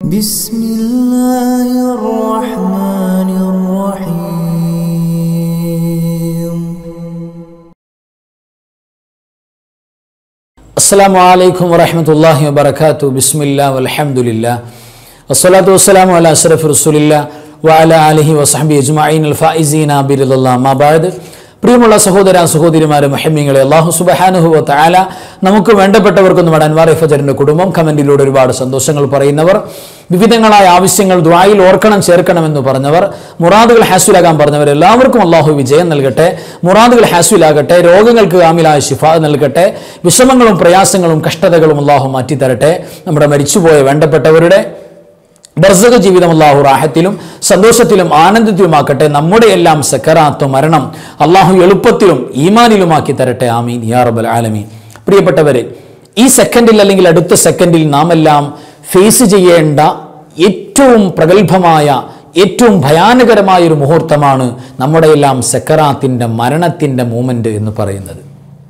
بسم الله الرحمن الرحيم അസ്സാം വലൈക്കും വറഹമത്തല്ലാഹി വബർക്കാത്തു ബിസ്മില്ല വലഹമുല്ല വസ്സലാത്തു വസ്സലാമു അല അഷ്റഫ് റസൂലില്ല വഅല അലിഹി വസഹബി അജ്മഈൻ അൽ ഫായിസീന ബിറദല്ലാ മാബാദ് പ്രിയമുള്ള സഹോദര സഹോദരിമാരെ മഹമ്യങ്ങളെ അള്ളാഹു സുബഹാനുഹു തആല നമുക്ക് വേണ്ടപ്പെട്ടവർക്കും നമ്മുടെ അൻവാർ ഫജറിന്റെ കുടുംബം കമന്റിലൂടെ ഒരുപാട് സന്തോഷങ്ങൾ പറയുന്നവർ വിവിധങ്ങളായ ആവശ്യങ്ങൾ ദ്വായിൽ ഓർക്കണം ചേർക്കണമെന്ന് പറഞ്ഞവർ മുറാദുകൾ ഹാസുലാകാൻ പറഞ്ഞവർ എല്ലാവർക്കും അള്ളാഹു വിജയം നൽകട്ടെ മുറാദുകൾ ഹാസുലാകട്ടെ രോഗങ്ങൾക്ക് കാമിലായ ശിഫ നൽകട്ടെ വിഷമങ്ങളും പ്രയാസങ്ങളും കഷ്ടതകളും അള്ളാഹു മാറ്റിത്തരട്ടെ നമ്മുടെ മരിച്ചുപോയ വേണ്ടപ്പെട്ടവരുടെ ബർസക ജീവിതം അള്ളാഹു റാഹത്തിലും സന്തോഷത്തിലും ആനന്ദത്തിലുമാക്കട്ടെ നമ്മുടെ എല്ലാം സക്കറാത്ത് മരണം അള്ളാഹു എളുപ്പത്തിലും ഈമാനിലുമാക്കി തരട്ടെ ആമീൻ യാ റബ്ബൽ ആലമീൻ പ്രിയപ്പെട്ടവരെ ഈ സെക്കൻഡിൽ അല്ലെങ്കിൽ അടുത്ത സെക്കൻഡിൽ നാം എല്ലാം ഫേസ് ചെയ്യേണ്ട ഏറ്റവും പ്രഗത്ഭമായ ഏറ്റവും ഭയാനകരമായ ഒരു മുഹൂർത്തമാണ് നമ്മുടെ എല്ലാം സക്കറാത്തിൻ്റെ മരണത്തിൻ്റെ മൂമെൻ്റ് എന്ന് പറയുന്നത്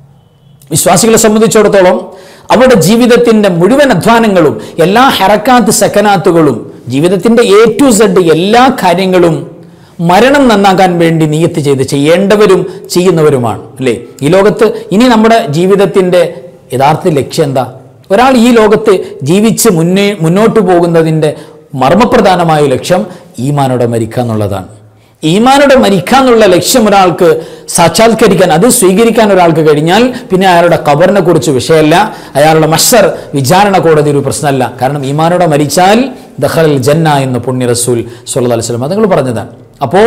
വിശ്വാസികളെ സംബന്ധിച്ചിടത്തോളം അവരുടെ ജീവിതത്തിന്റെ മുഴുവൻ അധ്വാനങ്ങളും എല്ലാ ഹെറക്കാത്ത് സെക്കനാത്തുകളും ജീവിതത്തിന്റെ എ ടു സെഡ് എല്ലാ കാര്യങ്ങളും മരണം നന്നാക്കാൻ വേണ്ടി നിയത്ത് ചെയ്ത് ചെയ്യേണ്ടവരും ചെയ്യുന്നവരുമാണ് അല്ലേ ഈ ലോകത്ത് ഇനി നമ്മുടെ ജീവിതത്തിന്റെ യഥാർത്ഥ ലക്ഷ്യം എന്താ ഒരാൾ ഈ ലോകത്ത് ജീവിച്ച് മുന്നേ മുന്നോട്ട് പോകുന്നതിൻ്റെ മർമ്മപ്രധാനമായ ലക്ഷ്യം ഈമാനോടെ മരിക്കുക എന്നുള്ളതാണ് ഈമാനോടെ മരിക്കാന്നുള്ള ലക്ഷ്യം ഒരാൾക്ക് സാക്ഷാത്കരിക്കാൻ അത് സ്വീകരിക്കാൻ ഒരാൾക്ക് കഴിഞ്ഞാൽ പിന്നെ അയാളുടെ കബറിനെ കുറിച്ച് വിഷയമല്ല അയാളുടെ മഷർ വിചാരണ കോടതി ഒരു പ്രശ്നമല്ല കാരണം ഈമാനോടെ മരിച്ചാൽ ദഹൽ ജന്ന എന്ന് പുണ്യ റസൂൽ സല്ലല്ലാഹു അലൈഹി വസല്ലം അതുങ്ങൾ പറഞ്ഞതാണ് അപ്പോൾ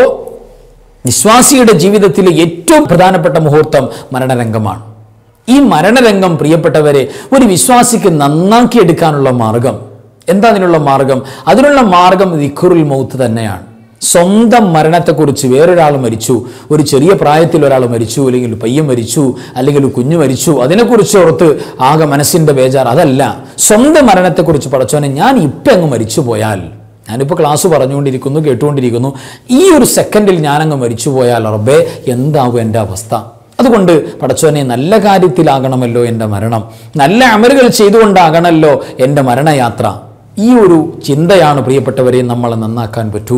വിശ്വാസിയുടെ ജീവിതത്തിലെ ഏറ്റവും പ്രധാനപ്പെട്ട മുഹൂർത്തം മരണരംഗമാണ് ഈ മരണരംഗം പ്രിയപ്പെട്ടവരെ ഒരു വിശ്വാസിക്ക് നന്നാക്കി എടുക്കാനുള്ള മാർഗം എന്താ അതിനുള്ള മാർഗം അതിനുള്ള മാർഗം ദിഖുറുൽ മൗത്ത് തന്നെയാണ് സ്വന്തം മരണത്തെക്കുറിച്ച് വേറൊരാൾ മരിച്ചു ഒരു ചെറിയ പ്രായത്തിൽ ഒരാൾ മരിച്ചു അല്ലെങ്കിൽ ഒരു പയ്യൻ മരിച്ചു അല്ലെങ്കിൽ ഒരു കുഞ്ഞു മരിച്ചു അതിനെക്കുറിച്ച് ഓർത്ത് ആകെ മനസ്സിൻ്റെ ബേജാർ അതല്ല സ്വന്തം മരണത്തെക്കുറിച്ച് പഠിച്ചോനെ ഞാൻ ഇപ്പം അങ്ങ് മരിച്ചു പോയാൽ ഞാനിപ്പോൾ ക്ലാസ് പറഞ്ഞുകൊണ്ടിരിക്കുന്നു കേട്ടുകൊണ്ടിരിക്കുന്നു ഈ ഒരു സെക്കൻഡിൽ ഞാനങ്ങ് മരിച്ചു പോയാൽ റബ്ബേ എന്താകും എൻ്റെ അവസ്ഥ അതുകൊണ്ട് പടച്ചോനെ നല്ല കാര്യത്തിലാകണമല്ലോ എൻ്റെ മരണം നല്ല അമലുകൾ ചെയ്തുകൊണ്ടാകണമല്ലോ എൻ്റെ മരണയാത്ര ഈ ഒരു ചിന്തയാണ് പ്രിയപ്പെട്ടവരെ നമ്മളെ നന്നാക്കാൻ പറ്റൂ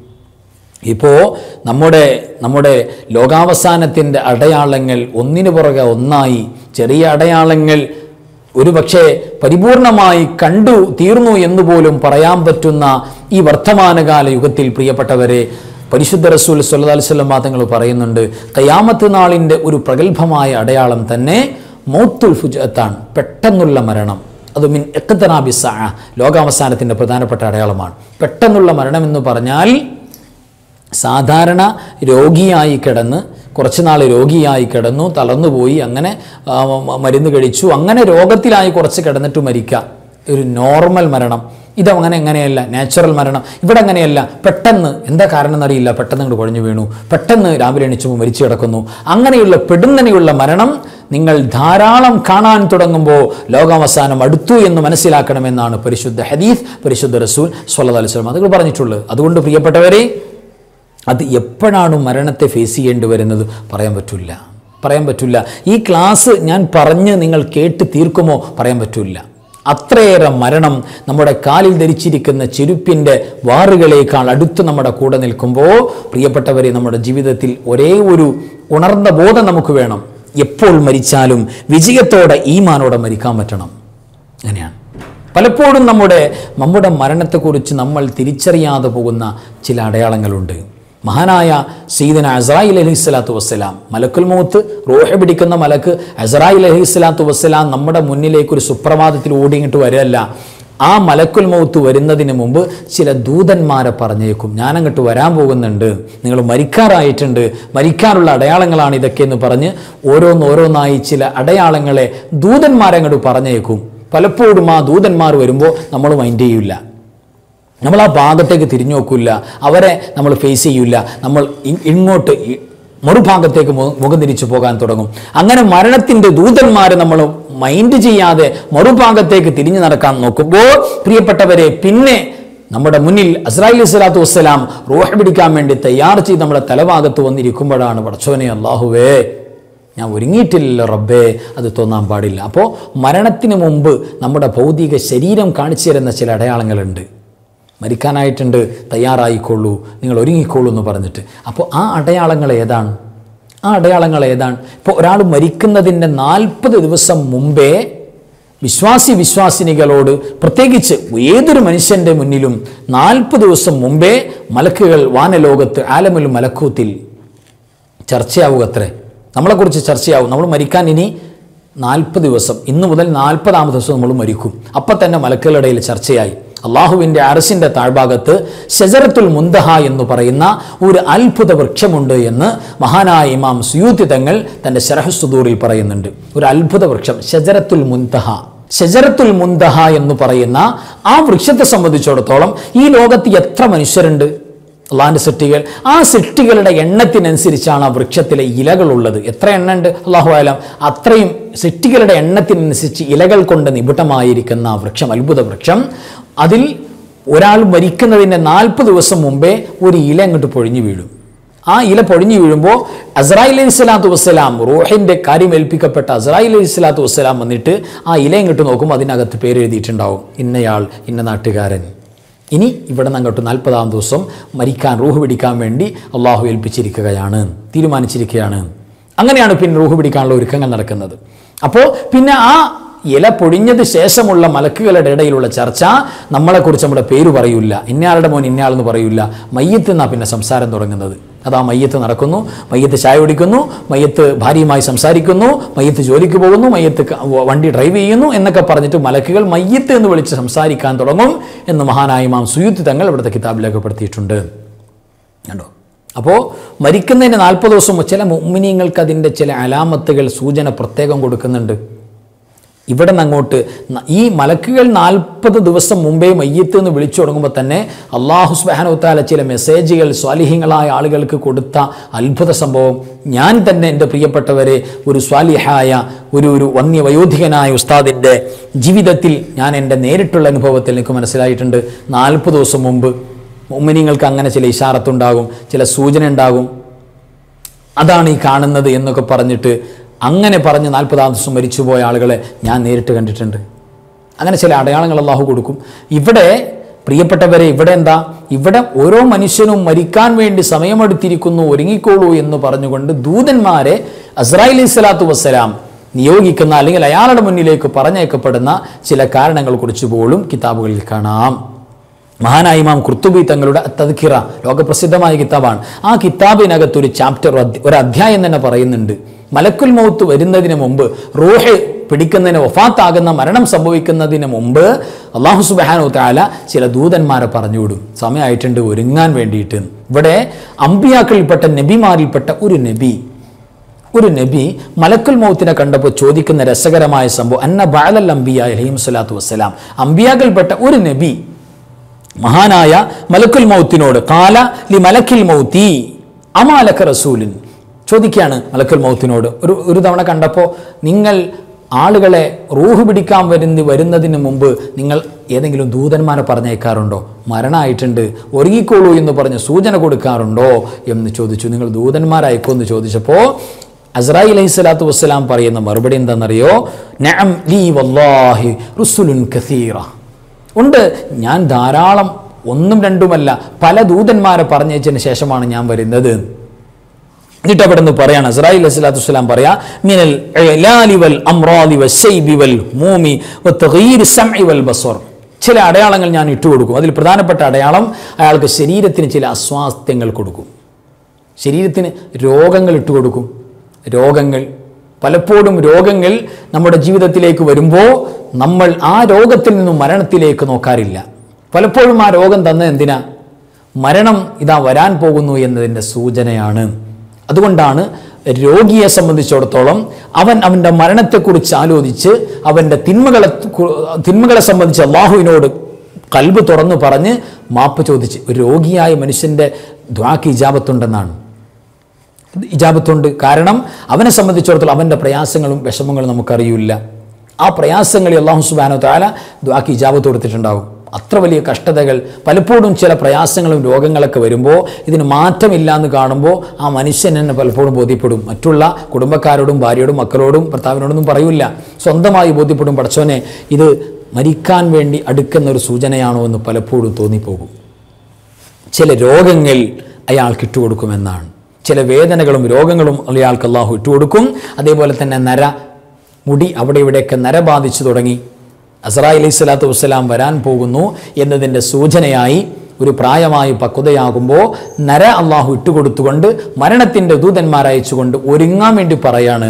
ഇപ്പോൾ നമ്മുടെ നമ്മുടെ ലോകാവസാനത്തിൻ്റെ അടയാളങ്ങൾ ഒന്നിനു പുറകെ ഒന്നായി ചെറിയ അടയാളങ്ങൾ ഒരു പക്ഷേ പരിപൂർണമായി കണ്ടു തീർന്നു എന്ന് പോലും പറയാൻ പറ്റുന്ന ഈ വർത്തമാനകാല യുഗത്തിൽ പ്രിയപ്പെട്ടവരെ പരിശുദ്ധ റസൂൽ സല്ലല്ലാഹു അലൈഹി വസല്ലം തങ്ങൾ പറയുന്നുണ്ട് കയാമത്ത് നാളിൻ്റെ ഒരു പ്രഗത്ഭമായ അടയാളം തന്നെ മൗത്തുൽ ഫുജത്താണ് പെട്ടെന്നുള്ള മരണം അത് മിൻ എക്കത്തനാബിസ ലോകാവസാനത്തിൻ്റെ പ്രധാനപ്പെട്ട അടയാളമാണ് പെട്ടെന്നുള്ള മരണം എന്ന് പറഞ്ഞാൽ സാധാരണ രോഗിയായി കിടന്ന് കുറച്ച് നാൾ രോഗിയായി കിടന്നു തളർന്നുപോയി അങ്ങനെ ആ, മ- മരുന്ന് കഴിച്ചു അങ്ങനെ രോഗത്തിലായി കുറച്ച് കിടന്നിട്ട് മരിക്കുക ഒരു നോർമൽ മരണം ഇതങ്ങനെ എങ്ങനെയല്ല നാച്ചുറൽ മരണം ഇവിടെ അങ്ങനെയല്ല പെട്ടെന്ന് എന്താ കാരണം എന്നറിയില്ല പെട്ടെന്ന് അങ്ങോട്ട് കുഴഞ്ഞു വീണു പെട്ടെന്ന് രാവിലെ എണീച്ചുമ്പോൾ മരിച്ചു കിടക്കുന്നു അങ്ങനെയുള്ള പെടുന്നനെയുള്ള മരണം നിങ്ങൾ ധാരാളം കാണാൻ തുടങ്ങുമ്പോൾ ലോകാവസാനം അടുത്തു എന്ന് മനസ്സിലാക്കണമെന്നാണ് പരിശുദ്ധ ഹദീഫ് പരിശുദ്ധ റസൂൽ സ്വല്ലല്ലാഹു അലൈഹി വസല്ലം അതുകൾ പറഞ്ഞിട്ടുള്ളത് അതുകൊണ്ട് പ്രിയപ്പെട്ടവരെ അത് എപ്പോഴാണ് മരണത്തെ ഫേസ് ചെയ്യേണ്ടി വരുന്നത് പറയാൻ പറ്റില്ല പറയാൻ പറ്റില്ല ഈ ക്ലാസ് ഞാൻ പറഞ്ഞ് നിങ്ങൾ കേട്ട് തീർക്കുമോ പറയാൻ പറ്റില്ല അത്രയേറെ മരണം നമ്മുടെ കാലിൽ ധരിച്ചിരിക്കുന്ന ചെരുപ്പിൻ്റെ വാറുകളേക്കാൾ അടുത്ത് നമ്മുടെ കൂടെ നിൽക്കുമ്പോൾ പ്രിയപ്പെട്ടവരെ നമ്മുടെ ജീവിതത്തിൽ ഒരേ ഒരു ഉണർന്ന ബോധം നമുക്ക് വേണം എപ്പോൾ മരിച്ചാലും വിജയത്തോടെ ഈമാനോടെ മരിക്കാൻ പറ്റണം അങ്ങനെയാണ് പലപ്പോഴും നമ്മുടെ നമ്മുടെ മരണത്തെക്കുറിച്ച് നമ്മൾ തിരിച്ചറിയാതെ പോകുന്ന ചില അടയാളങ്ങളുണ്ട് മഹാനായ സീദന അസറായിൽ അലഹി സ്വലാത്തു വസ്സലാം മലക്കുൽ മൗത്ത് റോഹ പിടിക്കുന്ന മലക്ക് അസറായിൽ അലഹി സ്വലാത്തു വസ്സലാം നമ്മുടെ മുന്നിലേക്ക് ഒരു സുപ്രഭാതത്തിൽ ഓടിങ്ങിട്ട് വരികയല്ല ആ മലക്കുൽ മൗത്ത് വരുന്നതിന് മുമ്പ് ചില ദൂതന്മാരെ പറഞ്ഞേക്കും ഞാനങ്ങോട്ട് വരാൻ പോകുന്നുണ്ട് നിങ്ങൾ മരിക്കാറായിട്ടുണ്ട് മരിക്കാനുള്ള അടയാളങ്ങളാണ് ഇതൊക്കെ എന്ന് പറഞ്ഞ് ഓരോന്നോരോന്നായി ചില അടയാളങ്ങളെ ദൂതന്മാരെ അങ്ങോട്ട് പറഞ്ഞേക്കും പലപ്പോഴും ആ ദൂതന്മാർ വരുമ്പോൾ നമ്മൾ മൈൻഡ് ചെയ്യില്ല നമ്മൾ ആ ഭാഗത്തേക്ക് തിരിഞ്ഞു നോക്കില്ല അവരെ നമ്മൾ ഫേസ് ചെയ്യില്ല നമ്മൾ ഇ- ഇങ്ങോട്ട് ഇ- മറുഭാഗത്തേക്ക് മു- മുഖം തിരിച്ചു പോകാൻ തുടങ്ങും അങ്ങനെ മരണത്തിൻ്റെ ദൂതന്മാരെ നമ്മൾ മൈൻഡ് ചെയ്യാതെ മറുഭാഗത്തേക്ക് തിരിഞ്ഞു നടക്കാൻ നോക്കുമ്പോൾ പ്രിയപ്പെട്ടവരെ പിന്നെ നമ്മുടെ മുന്നിൽ അസ്രായിൽ സ്വലാത്തു വസ്സലാം റൂഹ പിടിക്കാൻ വേണ്ടി തയ്യാർ ചെയ്ത് നമ്മുടെ തലഭാഗത്ത് വന്നിരിക്കുമ്പോഴാണ് പടച്ചോനെ അള്ളാഹുവേ ഞാൻ ഒരുങ്ങിയിട്ടില്ലല്ലോ റബ്ബേ അത് തോന്നാൻ പാടില്ല അപ്പോൾ മരണത്തിന് മുമ്പ് നമ്മുടെ ഭൗതിക ശരീരം കാണിച്ചു തരുന്ന ചില അടയാളങ്ങളുണ്ട് മരിക്കാനായിട്ടുണ്ട് തയ്യാറായിക്കൊള്ളൂ നിങ്ങൾ ഒരുങ്ങിക്കോളൂ എന്ന് പറഞ്ഞിട്ട് അപ്പോൾ ആ അടയാളങ്ങൾ ഏതാണ് ആ അടയാളങ്ങൾ ഏതാണ് ഇപ്പോൾ ഒരാൾ മരിക്കുന്നതിൻ്റെ നാൽപ്പത് ദിവസം മുമ്പേ വിശ്വാസി വിശ്വാസിനികളോട് പ്രത്യേകിച്ച് ഏതൊരു മനുഷ്യൻ്റെ മുന്നിലും നാൽപ്പത് ദിവസം മുമ്പേ മലക്കുകൾ വാനലോകത്ത് ആലമുൽ മലക്കൂത്തിൽ ചർച്ചയാവുക അത്രേ നമ്മളെക്കുറിച്ച് ചർച്ചയാവും നമ്മൾ മരിക്കാൻ ഇനി നാൽപ്പത് ദിവസം ഇന്ന് മുതൽ നാൽപ്പതാമത് ദിവസം നമ്മൾ മരിക്കും അപ്പം തന്നെ മലക്കുകളുടെ ഇടയിൽ ചർച്ചയായി അള്ളാഹുവിൻ്റെ അറസിൻ്റെ താഴ്ഭാഗത്ത് ഷജറത്തുൽ മുന്തഹ എന്ന് പറയുന്ന ഒരു അത്ഭുത വൃക്ഷമുണ്ട് എന്ന് മഹാനായ ഇമാം സുയൂത്തി തങ്ങൾ തൻ്റെ ശരഹസുദൂറിൽ പറയുന്നുണ്ട് ഒരു അത്ഭുത വൃക്ഷം ഷജറത്തുൽ മുന്തഹ ഷജറത്തുൽ മുന്തഹ എന്ന് പറയുന്ന ആ വൃക്ഷത്തെ സംബന്ധിച്ചിടത്തോളം ഈ ലോകത്ത് എത്ര മനുഷ്യരുണ്ട് അള്ളാഹിൻ്റെ സൃഷ്ടികൾ ആ സൃഷ്ടികളുടെ എണ്ണത്തിനനുസരിച്ചാണ് ആ വൃക്ഷത്തിലെ ഇലകളുള്ളത് എത്ര എണ്ണ ഉണ്ട് അള്ളാഹു ആയാലും അത്രയും സൃഷ്ടികളുടെ എണ്ണത്തിനനുസരിച്ച് ഇലകൾ കൊണ്ട് നിബിഡമായിരിക്കുന്ന ആ വൃക്ഷം അത്ഭുത വൃക്ഷം അതിൽ ഒരാൾ മരിക്കുന്നതിൻ്റെ നാൽപ്പത് ദിവസം മുമ്പേ ഒരു ഇല അങ്ങോട്ട് പൊഴിഞ്ഞു വീഴും ആ ഇല പൊഴിഞ്ഞു വീഴുമ്പോൾ അസ്രായിൽ അലൈഹി സ്വലാത്തു വസ്സലാം റൂഹിൻ്റെ കാര്യം ഏൽപ്പിക്കപ്പെട്ട അസ്രായിൽ അലൈഹി സ്വലാത്തു വസ്സലാം വന്നിട്ട് ആ ഇല ഇങ്ങോട്ട് നോക്കുമ്പോൾ അതിനകത്ത് പേര് എഴുതിയിട്ടുണ്ടാവും ഇന്നയാൾ ഇന്ന നാട്ടുകാരൻ ഇനി ഇവിടെ നിന്ന് അങ്ങോട്ട് നാൽപ്പതാം ദിവസം മരിക്കാൻ റൂഹ് പിടിക്കാൻ വേണ്ടി അള്ളാഹു ഏൽപ്പിച്ചിരിക്കുകയാണ് തീരുമാനിച്ചിരിക്കുകയാണ് അങ്ങനെയാണ് പിന്നെ റൂഹ് പിടിക്കാനുള്ള ഒരുക്കങ്ങൾ നടക്കുന്നത് അപ്പോൾ പിന്നെ ആ ഇല പൊഴിഞ്ഞത് ശേഷമുള്ള മലക്കുകളുടെ ഇടയിലുള്ള ചർച്ച നമ്മളെക്കുറിച്ച് നമ്മുടെ പേര് പറയൂല ഇന്നയാളുടെ മോൻ ഇന്നയാളെന്ന് പറയൂല മയ്യത്ത് എന്നാ പിന്നെ സംസാരം തുടങ്ങുന്നത് അതാ മയ്യത്ത് നടക്കുന്നു മയ്യത്ത് ചായ കുടിക്കുന്നു മയ്യത്ത് ഭാര്യയുമായി സംസാരിക്കുന്നു മയ്യത്ത് ജോലിക്ക് പോകുന്നു മയ്യത്ത് ക- വണ്ടി ഡ്രൈവ് ചെയ്യുന്നു എന്നൊക്കെ പറഞ്ഞിട്ട് മലക്കുകൾ മയ്യത്ത് എന്ന് വിളിച്ച് സംസാരിക്കാൻ തുടങ്ങും എന്ന് മഹാനായ മാം സുയുത്ത് തങ്ങൾ ഇവിടുത്തെ കിതാബിൽ രേഖപ്പെടുത്തിയിട്ടുണ്ട് കണ്ടോ അപ്പോൾ മരിക്കുന്നതിന് നാൽപ്പത് ദിവസം മുമ്പ് ചില മുമ്മിനിങ്ങൾക്ക് അതിൻ്റെ ചില അലാമത്തുകൾ സൂചന പ്രത്യേകം കൊടുക്കുന്നുണ്ട് ഇവിടെ നിന്ന് അങ്ങോട്ട് ന- ഈ മലക്കുകൾ നാൽപ്പത് ദിവസം മുമ്പേ മയ്യത്ത് എന്ന് വിളിച്ചു തുടങ്ങുമ്പോൾ തന്നെ അള്ളാഹു സുബാനുത്താല ചില മെസ്സേജുകൾ സ്വാലിഹ്യങ്ങളായ ആളുകൾക്ക് കൊടുത്ത അത്ഭുത സംഭവം ഞാൻ തന്നെ എൻ്റെ പ്രിയപ്പെട്ടവരെ ഒരു സ്വാലിഹായ ഒരു ഒരു വന്യ വയോധികനായ ഉസ്താദിൻ്റെ ജീവിതത്തിൽ ഞാൻ എൻ്റെ നേരിട്ടുള്ള അനുഭവത്തിൽ എനിക്ക് മനസ്സിലായിട്ടുണ്ട് നാൽപ്പത് ദിവസം മുമ്പ് ഉമ്മനിങ്ങൾക്ക് അങ്ങനെ ചില ഇഷാറത്തുണ്ടാകും ചില സൂചന ഉണ്ടാകും അതാണ് ഈ കാണുന്നത് എന്നൊക്കെ പറഞ്ഞിട്ട് അങ്ങനെ പറഞ്ഞ് നാൽപ്പതാം ദിവസം മരിച്ചുപോയ ആളുകളെ ഞാൻ നേരിട്ട് കണ്ടിട്ടുണ്ട് അങ്ങനെ ചില അടയാളങ്ങൾ അള്ളാഹു കൊടുക്കും ഇവിടെ പ്രിയപ്പെട്ടവരെ ഇവിടെ എന്താ ഇവിടെ ഓരോ മനുഷ്യനും മരിക്കാൻ വേണ്ടി സമയമെടുത്തിരിക്കുന്നു ഒരുങ്ങിക്കോളൂ എന്ന് പറഞ്ഞുകൊണ്ട് ദൂതന്മാരെ അസ്രായിൽ സ്വലാത്തു വസ്സലാം നിയോഗിക്കുന്ന അല്ലെങ്കിൽ അയാളുടെ മുന്നിലേക്ക് പറഞ്ഞയക്കപ്പെടുന്ന ചില കാരണങ്ങൾ കുറിച്ച് പോലും കിതാബുകളിൽ കാണാം മഹാനായ ഇമാം കുർത്തുബി തങ്ങളുടെ തദ്ഖിറ ലോകപ്രസിദ്ധമായ കിതാബാണ് ആ കിതാബിനകത്ത് ഒരു ചാപ്റ്റർ ഒരു അധ്യായം തന്നെ പറയുന്നുണ്ട് മലക്കുൽ മൗത്ത് വരുന്നതിന് മുമ്പ് റൂഹ് പിടിക്കുന്നതിന് വഫാത്താകുന്ന മരണം സംഭവിക്കുന്നതിന് മുമ്പ് അള്ളാഹു സുബാനു താല ചില ദൂതന്മാരെ പറഞ്ഞുവിടും സമയമായിട്ടുണ്ട് ഒരുങ്ങാൻ വേണ്ടിയിട്ട് ഇവിടെ അമ്പിയാക്കളിൽപ്പെട്ട നബിമാരിൽപ്പെട്ട ഒരു നബി ഒരു നബി മലക്കുൽ മൗത്തിനെ കണ്ടപ്പോൾ ചോദിക്കുന്ന രസകരമായ സംഭവം അന്ന ബാലൽ അംബിയ അലഹിം സ്വലാത്തു വസ്സലാം അമ്പിയാക്കൾപ്പെട്ട ഒരു നബി മഹാനായ മലക്കുൽ മൗത്തിനോട് കാല ലി മലക്കിൽ മൗത്തി അമാലക്ക റസൂലിൻ ചോദിക്കുകയാണ് മലക്കുൽ മൗത്തിനോട് ഒരു ഒരു തവണ കണ്ടപ്പോൾ നിങ്ങൾ ആളുകളെ റൂഹ് പിടിക്കാൻ വരുന്ന വരുന്നതിന് മുമ്പ് നിങ്ങൾ ഏതെങ്കിലും ദൂതന്മാരെ പറഞ്ഞേക്കാറുണ്ടോ മരണമായിട്ടുണ്ട് ഒരുങ്ങിക്കോളൂ എന്ന് പറഞ്ഞ് സൂചന കൊടുക്കാറുണ്ടോ എന്ന് ചോദിച്ചു നിങ്ങൾ ദൂതന്മാരയക്കോ എന്ന് ചോദിച്ചപ്പോൾ അസ്രായി അലൈഹി സ്വലാത്തു വസ്സലാം പറയുന്ന മറുപടി എന്താണെന്നറിയോ നഅം ലീ വല്ലാഹി റുസുലുൻ കസീറ ഉണ്ട് ഞാൻ ധാരാളം ഒന്നും രണ്ടുമല്ല പല ദൂതന്മാരെ പറഞ്ഞയച്ചതിന് ശേഷമാണ് ഞാൻ വരുന്നത് എന്നിട്ട് അവിടെ നിന്ന് പറയാണ് ഇസ്രായേൽ അലൈഹിസ്സലാത്തു വസ്സലാം പറയാ മിനൽ ഇലാലി വൽ അംറാദി വശൈബി വൽ മൂമി വതഗീർ സമഇ വൽ ബസർ ചില അടയാളങ്ങൾ ഞാൻ ഇട്ടുകൊടുക്കും അതിൽ പ്രധാനപ്പെട്ട അടയാളം അയാൾക്ക് ശരീരത്തിന് ചില അസ്വാസ്ഥ്യങ്ങൾ കൊടുക്കും ശരീരത്തിന് രോഗങ്ങൾ ഇട്ടുകൊടുക്കും രോഗങ്ങൾ പലപ്പോഴും രോഗങ്ങൾ നമ്മുടെ ജീവിതത്തിലേക്ക് വരുമ്പോൾ നമ്മൾ ആ രോഗത്തിൽ നിന്നും മരണത്തിലേക്ക് നോക്കാറില്ല പലപ്പോഴും ആ രോഗം തന്ന എന്തിനാ മരണം ഇതാ വരാൻ പോകുന്നു എന്നതിൻ്റെ സൂചനയാണ് അതുകൊണ്ടാണ് രോഗിയെ സംബന്ധിച്ചിടത്തോളം അവൻ അവൻ്റെ മരണത്തെക്കുറിച്ച് ആലോചിച്ച് അവൻ്റെ തിന്മകളെ തിന്മകളെ സംബന്ധിച്ച് അള്ളാഹുവിനോട് കൽബ് തുറന്നു പറഞ്ഞ് മാപ്പ് ചോദിച്ച് ഒരു രോഗിയായ മനുഷ്യൻ്റെ ദ്വാക്ക് ഇജാബത്തുണ്ടെന്നാണ് ഇജാബത്തുണ്ട് കാരണം അവനെ സംബന്ധിച്ചിടത്തോളം അവൻ്റെ പ്രയാസങ്ങളും വിഷമങ്ങളും നമുക്കറിയില്ല ആ പ്രയാസങ്ങളിൽ അള്ളാഹു സുബാനോ താല ദ്വാക്ക് ഇജാബത്ത് കൊടുത്തിട്ടുണ്ടാവും അത്ര വലിയ കഷ്ടതകൾ പലപ്പോഴും ചില പ്രയാസങ്ങളും രോഗങ്ങളൊക്കെ വരുമ്പോൾ ഇതിന് മാറ്റമില്ല എന്ന് കാണുമ്പോൾ ആ മനുഷ്യൻ തന്നെ പലപ്പോഴും ബോധ്യപ്പെടും മറ്റുള്ള കുടുംബക്കാരോടും ഭാര്യയോടും മക്കളോടും ഭർത്താവിനോടൊന്നും പറയൂല സ്വന്തമായി ബോധ്യപ്പെടും പഠിച്ചോനെ ഇത് മരിക്കാൻ വേണ്ടി അടുക്കുന്ന ഒരു സൂചനയാണോ എന്ന് പലപ്പോഴും തോന്നിപ്പോകും ചില രോഗങ്ങൾ അയാൾക്ക് ഇട്ടുകൊടുക്കുമെന്നാണ് ചില വേദനകളും രോഗങ്ങളും അയാൾക്ക് അള്ളാഹു ഇട്ടുകൊടുക്കും അതേപോലെ തന്നെ നര മുടി അവിടെ ഇവിടെയൊക്കെ നര ബാധിച്ചു തുടങ്ങി അസറാ അലൈഹി സ്വലാത്തു വസ്സലാം വരാൻ പോകുന്നു എന്നതിൻ്റെ സൂചനയായി ഒരു പ്രായമായി പക്വതയാകുമ്പോൾ നര അള്ളാഹു ഇട്ടുകൊടുത്തുകൊണ്ട് മരണത്തിൻ്റെ ദൂതന്മാരയച്ചുകൊണ്ട് ഒരുങ്ങാൻ വേണ്ടി പറയാണ്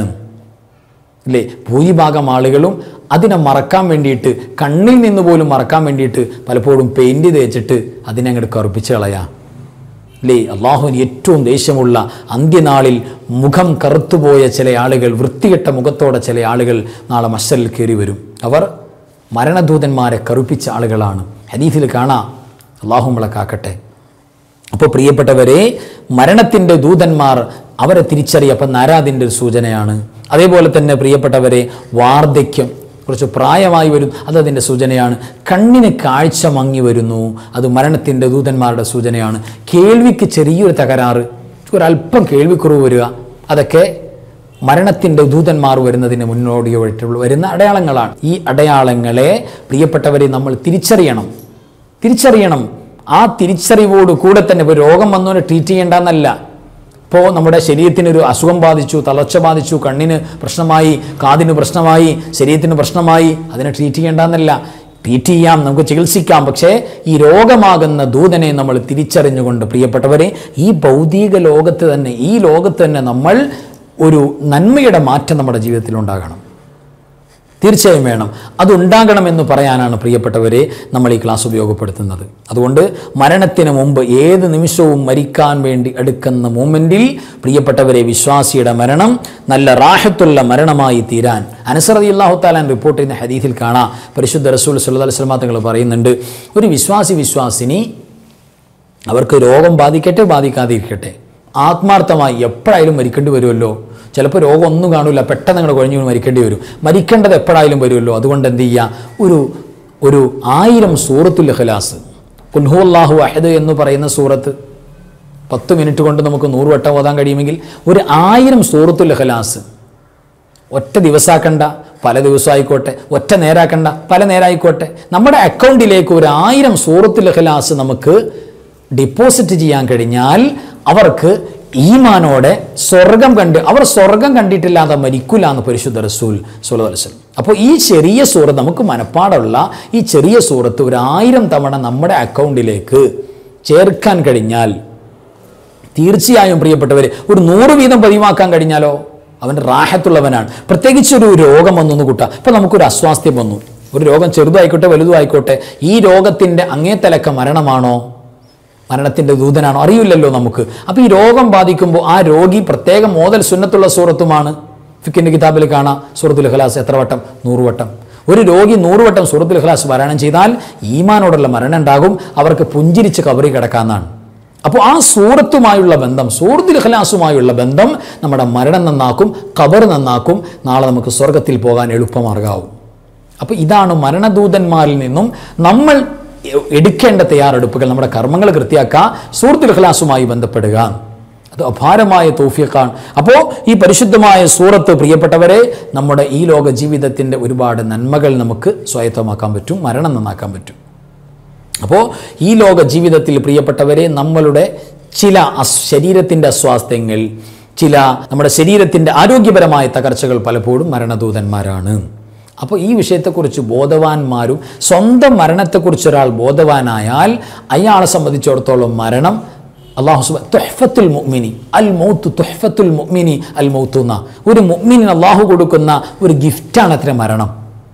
അല്ലേ ഭൂരിഭാഗം ആളുകളും അതിനെ മറക്കാൻ വേണ്ടിയിട്ട് കണ്ണിൽ നിന്ന് പോലും മറക്കാൻ വേണ്ടിയിട്ട് പലപ്പോഴും പെയിൻറ് തേച്ചിട്ട് അതിനെ അങ്ങോട്ട് കറുപ്പിച്ച് കളയാം അല്ലേ അള്ളാഹുവിന് ഏറ്റവും ദേഷ്യമുള്ള അന്ത്യനാളിൽ മുഖം കറുത്തുപോയ ചില ആളുകൾ വൃത്തികെട്ട മുഖത്തോടെ ചില ആളുകൾ നാളെ മഷറിൽ കയറി വരും അവർ മരണദൂതന്മാരെ കറുപ്പിച്ച ആളുകളാണ് ഹദീഫിൽ കാണാം അള്ളാഹു നമ്മളെ കാക്കട്ടെ അപ്പോൾ പ്രിയപ്പെട്ടവരെ മരണത്തിൻ്റെ ദൂതന്മാർ അവരെ തിരിച്ചറിയപ്പം നാരാദിൻ്റെ ഒരു സൂചനയാണ് അതേപോലെ തന്നെ പ്രിയപ്പെട്ടവരെ വാർദ്ധക്യം കുറച്ച് പ്രായമായി വരും അത് അതിൻ്റെ സൂചനയാണ് കണ്ണിന് കാഴ്ച മങ്ങി വരുന്നു അത് മരണത്തിൻ്റെ ദൂതന്മാരുടെ സൂചനയാണ് കേൾവിക്ക് ചെറിയൊരു തകരാറ് ഒരല്പം കേൾവിക്കുറവ് വരിക അതൊക്കെ മരണത്തിൻ്റെ ദൂതന്മാർ വരുന്നതിന് മുന്നോടിയായിട്ടുള്ള വരുന്ന അടയാളങ്ങളാണ് ഈ അടയാളങ്ങളെ പ്രിയപ്പെട്ടവരെ നമ്മൾ തിരിച്ചറിയണം തിരിച്ചറിയണം ആ തിരിച്ചറിവോട് കൂടെ തന്നെ ഇപ്പോൾ രോഗം വന്നവനെ ട്രീറ്റ് ചെയ്യേണ്ടെന്നല്ല ഇപ്പോൾ നമ്മുടെ ശരീരത്തിന് ഒരു അസുഖം ബാധിച്ചു തളർച്ച ബാധിച്ചു കണ്ണിന് പ്രശ്നമായി കാതിന് പ്രശ്നമായി ശരീരത്തിന് പ്രശ്നമായി അതിനെ ട്രീറ്റ് ചെയ്യേണ്ടെന്നല്ല ട്രീറ്റ് ചെയ്യാം നമുക്ക് ചികിത്സിക്കാം പക്ഷേ ഈ രോഗമാകുന്ന ദൂതനെ നമ്മൾ തിരിച്ചറിഞ്ഞുകൊണ്ട് പ്രിയപ്പെട്ടവരെ ഈ ഭൗതിക ലോകത്ത് തന്നെ ഈ ലോകത്ത് തന്നെ നമ്മൾ ഒരു നന്മയുടെ മാറ്റം നമ്മുടെ ജീവിതത്തിൽ ഉണ്ടാകണം തീർച്ചയായും വേണം അതുണ്ടാകണമെന്ന് പറയാനാണ് പ്രിയപ്പെട്ടവരെ നമ്മൾ ഈ ക്ലാസ് ഉപയോഗപ്പെടുത്തുന്നത് അതുകൊണ്ട് മരണത്തിന് മുമ്പ് ഏത് നിമിഷവും മരിക്കാൻ വേണ്ടി എടുക്കുന്ന മൂമെൻറ്റിൽ പ്രിയപ്പെട്ടവരെ വിശ്വാസിയുടെ മരണം നല്ല റാഹത്തുള്ള മരണമായി തീരാൻ അനസറതി അള്ളാഹു താലാൻ റിപ്പോർട്ട് ചെയ്യുന്ന ഹദീസിൽ കാണാം പരിശുദ്ധ റസൂൽ സല്ലല്ലാഹു അലൈഹി വസല്ലം തങ്ങൾ പറയുന്നുണ്ട് ഒരു വിശ്വാസി വിശ്വാസിനി അവർക്ക് രോഗം ബാധിക്കട്ടെ ബാധിക്കാതിരിക്കട്ടെ ആത്മാർത്ഥമായി എപ്പോഴായാലും മരിക്കേണ്ടി വരുമല്ലോ ചിലപ്പോൾ രോഗം ഒന്നും കാണില്ല പെട്ടെന്ന് അങ്ങോട്ട് കുഴഞ്ഞു വീണ് മരിക്കേണ്ടി വരും മരിക്കേണ്ടത് എപ്പോഴായാലും വരുമല്ലോ അതുകൊണ്ട് എന്ത് ചെയ്യുക ഒരു ഒരു ആയിരം സൂറത്തുൽ ഇഖ്ലാസ് കുൽഹു അള്ളാഹു അഹദ് എന്ന് പറയുന്ന സൂറത്ത് പത്ത് മിനിറ്റ് കൊണ്ട് നമുക്ക് നൂറ് വട്ടം ഓതാൻ കഴിയുമെങ്കിൽ ഒരു ആയിരം സൂറത്തുൽ ഇഖ്ലാസ് ഒറ്റ ദിവസമാക്കണ്ട പല ദിവസമായിക്കോട്ടെ ഒറ്റ നേരാക്കണ്ട പല നേരമായിക്കോട്ടെ നമ്മുടെ അക്കൗണ്ടിലേക്ക് ഒരു ആയിരം സൂറത്തുൽ ഇഖ്ലാസ് നമുക്ക് ഡിപ്പോസിറ്റ് ചെയ്യാൻ കഴിഞ്ഞാൽ അവർക്ക് ഈമാനോടെ സ്വർഗം കണ്ട് അവർ സ്വർഗം കണ്ടിട്ടില്ലാതെ മരിക്കില്ല എന്ന് പരിശുദ്ധ റസൂൽ സുലവലസൽ അപ്പോൾ ഈ ചെറിയ സൂറത്ത് നമുക്ക് മനപ്പാടുള്ള ഈ ചെറിയ സൂറത്ത് ഒരു ആയിരം തവണ നമ്മുടെ അക്കൗണ്ടിലേക്ക് ചേർക്കാൻ കഴിഞ്ഞാൽ തീർച്ചയായും പ്രിയപ്പെട്ടവരെ ഒരു നൂറ് വീതം പതിവാക്കാൻ കഴിഞ്ഞാലോ അവൻ റാഹത്തുള്ളവനാണ് പ്രത്യേകിച്ച് ഒരു രോഗം വന്നു കൂട്ട ഇപ്പം നമുക്കൊരു അസ്വാസ്ഥ്യം വന്നു ഒരു രോഗം ചെറുതായിക്കോട്ടെ വലുതുമായിക്കോട്ടെ ഈ രോഗത്തിൻ്റെ അങ്ങേത്തലക്ക മരണമാണോ മരണത്തിൻ്റെ ദൂതനാണോ അറിയില്ലല്ലോ നമുക്ക് അപ്പോൾ ഈ രോഗം ബാധിക്കുമ്പോൾ ആ രോഗി പ്രത്യേകം മോതൽ സുന്നത്തുള്ള സൂറത്തുമാണ് ഫിക്കിൻ്റെ കിതാബിൽ കാണാം സൂറത്തുൽ ഇഖ്ലാസ് എത്ര വട്ടം നൂറ് വട്ടം ഒരു രോഗി നൂറ് വട്ടം സൂറത്തുൽ ഇഖ്ലാസ് പാരായണം ചെയ്താൽ ഈമാനോടുള്ള മരണം ഉണ്ടാകും അവർക്ക് പുഞ്ചിരിച്ച് കബറി കിടക്കാന്നാണ് അപ്പോൾ ആ സൂറത്തുമായുള്ള ബന്ധം സൂറത്തുൽ ഇഖ്ലാസുമായുള്ള ബന്ധം നമ്മുടെ മരണം നന്നാക്കും കബർ നന്നാക്കും നാളെ നമുക്ക് സ്വർഗത്തിൽ പോകാൻ എളുപ്പമാർഗാവും അപ്പോൾ ഇതാണ് മരണദൂതന്മാരിൽ നിന്നും നമ്മൾ എടുക്കേണ്ട തയ്യാറെടുപ്പുകൾ നമ്മുടെ കർമ്മങ്ങൾ കൃത്യാക്കുക സൂറത്തുൽ ഇഖ്ലാസുമായി ബന്ധപ്പെടുക അത് അപാരമായ തോഫിയക്കാണ് അപ്പോൾ ഈ പരിശുദ്ധമായ സൂറത്ത് പ്രിയപ്പെട്ടവരെ നമ്മുടെ ഈ ലോക ജീവിതത്തിൻ്റെ ഒരുപാട് നന്മകൾ നമുക്ക് സ്വായത്തമാക്കാൻ പറ്റും മരണം നന്നാക്കാൻ പറ്റും അപ്പോൾ ഈ ലോക ജീവിതത്തിൽ പ്രിയപ്പെട്ടവരെ നമ്മളുടെ ചില അസ് ശരീരത്തിൻ്റെ അസ്വാസ്ഥ്യങ്ങൾ ചില നമ്മുടെ ശരീരത്തിൻ്റെ ആരോഗ്യപരമായ തകർച്ചകൾ പലപ്പോഴും മരണദൂതന്മാരാണ് അപ്പോൾ ഈ വിഷയത്തെക്കുറിച്ച് ബോധവാന്മാരും സ്വന്തം മരണത്തെക്കുറിച്ച് ഒരാൾ ബോധവാനായാൽ അയാളെ സംബന്ധിച്ചിടത്തോളം മരണം അള്ളാഹു സുബ തുഹ്ഫത്തുൽ മുഅ്മിനി അൽ മൗത്ത് തുഹ്ഫത്തുൽ മുഅ്മിനി അൽ മൗത്തു എന്ന ഒരു മുഅ്മിനിന് അള്ളാഹു കൊടുക്കുന്ന ഒരു ഗിഫ്റ്റാണ് അത്ര മരണം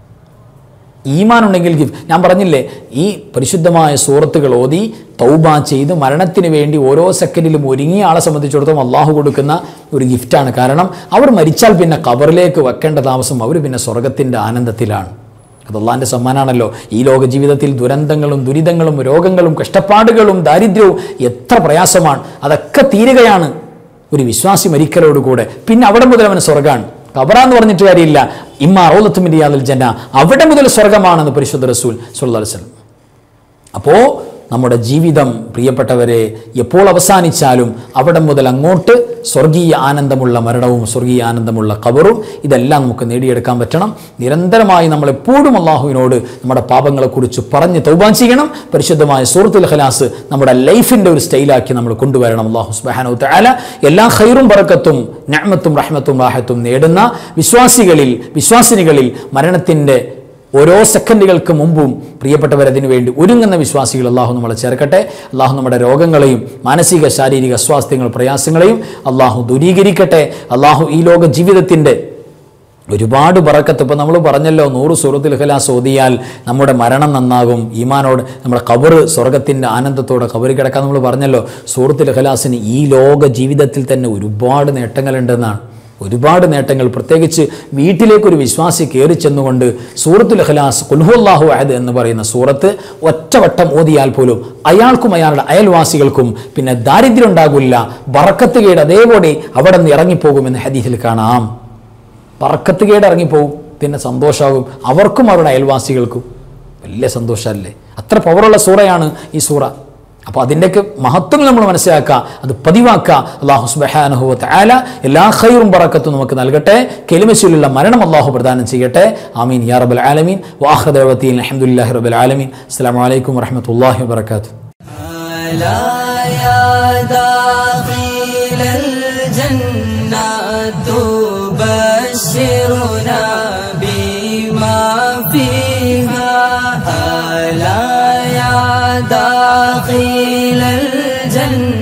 ഈമാൻ ഉണ്ടെങ്കിൽ ഗിഫ്റ്റ് ഞാൻ പറഞ്ഞില്ലേ ഈ പരിശുദ്ധമായ സൂറത്തുകൾ ഓതി തൗബ ചെയ്ത് മരണത്തിന് വേണ്ടി ഓരോ സെക്കൻഡിലും ഒരുങ്ങിയ ആളെ സംബന്ധിച്ചിടത്തോളം അള്ളാഹു കൊടുക്കുന്ന ഒരു ഗിഫ്റ്റാണ് കാരണം അവർ മരിച്ചാൽ പിന്നെ കബറിലേക്ക് വെക്കേണ്ട താമസം അവർ പിന്നെ സ്വർഗത്തിൻ്റെ ആനന്ദത്തിലാണ് അത് അള്ളാഹിൻ്റെ സമ്മാനാണല്ലോ ഈ ലോക ജീവിതത്തിൽ ദുരന്തങ്ങളും ദുരിതങ്ങളും രോഗങ്ങളും കഷ്ടപ്പാടുകളും ദാരിദ്ര്യവും എത്ര പ്രയാസമാണ് അതൊക്കെ തീരുകയാണ് ഒരു വിശ്വാസി മരിക്കലോടുകൂടെ പിന്നെ അവിടെ മുതൽ അവൻ സ്വർഗാണ് കബറാന്ന് പറഞ്ഞിട്ട് കാര്യമില്ല ഇമ്മ റോലത്തുമിരിയാദിൽ ജന അവിടെ മുതൽ സ്വർഗമാണെന്ന് പരിശുദ്ധ റസൂൽ സുല്ലാസ്ലം അപ്പോൾ നമ്മുടെ ജീവിതം പ്രിയപ്പെട്ടവരെ എപ്പോൾ അവസാനിച്ചാലും അവിടെ മുതൽ അങ്ങോട്ട് സ്വർഗീയ ആനന്ദമുള്ള മരണവും സ്വർഗീയ ആനന്ദമുള്ള കബറും ഇതെല്ലാം നമുക്ക് നേടിയെടുക്കാൻ പറ്റണം നിരന്തരമായി നമ്മൾ എപ്പോഴും അള്ളാഹുവിനോട് നമ്മുടെ പാപങ്ങളെക്കുറിച്ച് പറഞ്ഞ് തൗബാൻ ചെയ്യണം പരിശുദ്ധമായ സൂറത്തുൽ ഖലാസ് നമ്മുടെ ലൈഫിൻ്റെ ഒരു സ്റ്റൈലാക്കി നമ്മൾ കൊണ്ടുവരണം അള്ളാഹു സുബാനു തആല എല്ലാ ഖൈറും ബറക്കത്തും നഅ്മത്തും റഹ്മത്തും റാഹത്തും നേടുന്ന വിശ്വാസികളിൽ വിശ്വാസിനികളിൽ മരണത്തിൻ്റെ ഓരോ സെക്കൻഡുകൾക്ക് മുമ്പും പ്രിയപ്പെട്ടവരതിനു വേണ്ടി ഒരുങ്ങുന്ന വിശ്വാസികൾ അള്ളാഹു നമ്മളെ ചേർക്കട്ടെ അള്ളാഹു നമ്മുടെ രോഗങ്ങളെയും മാനസിക ശാരീരിക അസ്വാസ്ഥ്യങ്ങൾ പ്രയാസങ്ങളെയും അള്ളാഹു ദൂരീകരിക്കട്ടെ അള്ളാഹു ഈ ലോക ജീവിതത്തിൻ്റെ ഒരുപാട് ബറക്കത്ത് ഇപ്പം നമ്മൾ പറഞ്ഞല്ലോ നൂറ് സൂറത്തിൽ ഖലാസ് ഓതിയാൽ നമ്മുടെ മരണം നന്നാകും ഈമാനോട് നമ്മുടെ കബറ് സ്വർഗത്തിൻ്റെ ആനന്ദത്തോടെ കബറി കിടക്കാൻ നമ്മൾ പറഞ്ഞല്ലോ സൂറത്തിൽ ഖലാസിന് ഈ ലോക ജീവിതത്തിൽ തന്നെ ഒരുപാട് നേട്ടങ്ങളുണ്ടെന്നാണ് ഒരുപാട് നേട്ടങ്ങൾ പ്രത്യേകിച്ച് വീട്ടിലേക്കൊരു വിശ്വാസി കയറി ചെന്നുകൊണ്ട് സൂറത്തുൽ ഖലാസ് കുൽഹുല്ലാഹു അഹദ് എന്ന് പറയുന്ന സൂറത്ത് ഒറ്റവട്ടം ഓതിയാൽ പോലും അയാൾക്കും അയാളുടെ അയൽവാസികൾക്കും പിന്നെ ദാരിദ്ര്യം ഉണ്ടാകില്ല ബറക്കത്ത് കേട് അതേപോലെ അവിടെ നിന്ന് ഇറങ്ങിപ്പോകുമെന്ന് ഹദീസിൽ കാണാം പറക്കത്ത് കേട് ഇറങ്ങിപ്പോവും പിന്നെ സന്തോഷമാകും അവർക്കും അവരുടെ അയൽവാസികൾക്കും വലിയ സന്തോഷമല്ലേ അത്ര പവറുള്ള സൂറയാണ് ഈ സൂറ അപ്പോൾ അതിൻ്റെയൊക്കെ മഹത്വം നമ്മൾ മനസ്സിലാക്കുക അത് പതിവാക്കുക അള്ളാഹു സുബഹാനഹുവത്ത് ആല എല്ലാ ഖൈറും പറക്കത്തും നമുക്ക് നൽകട്ടെ കെലിമശിലുള്ള മരണം അള്ളാഹു പ്രദാനം ചെയ്യട്ടെ ആമീൻ യാ റബൽ ആലമീൻ വാഹൃദവത്തീൻ അഹമ്മദുല്ലാഹി റബൽ ആലമീൻ അസ്സാം വലൈക്കും വറഹമത്തല്ലാഹി വാബർക്കാത്തു ألا يا داخل الجنة تبشرنا بما فيها ألا يا داخل الجنة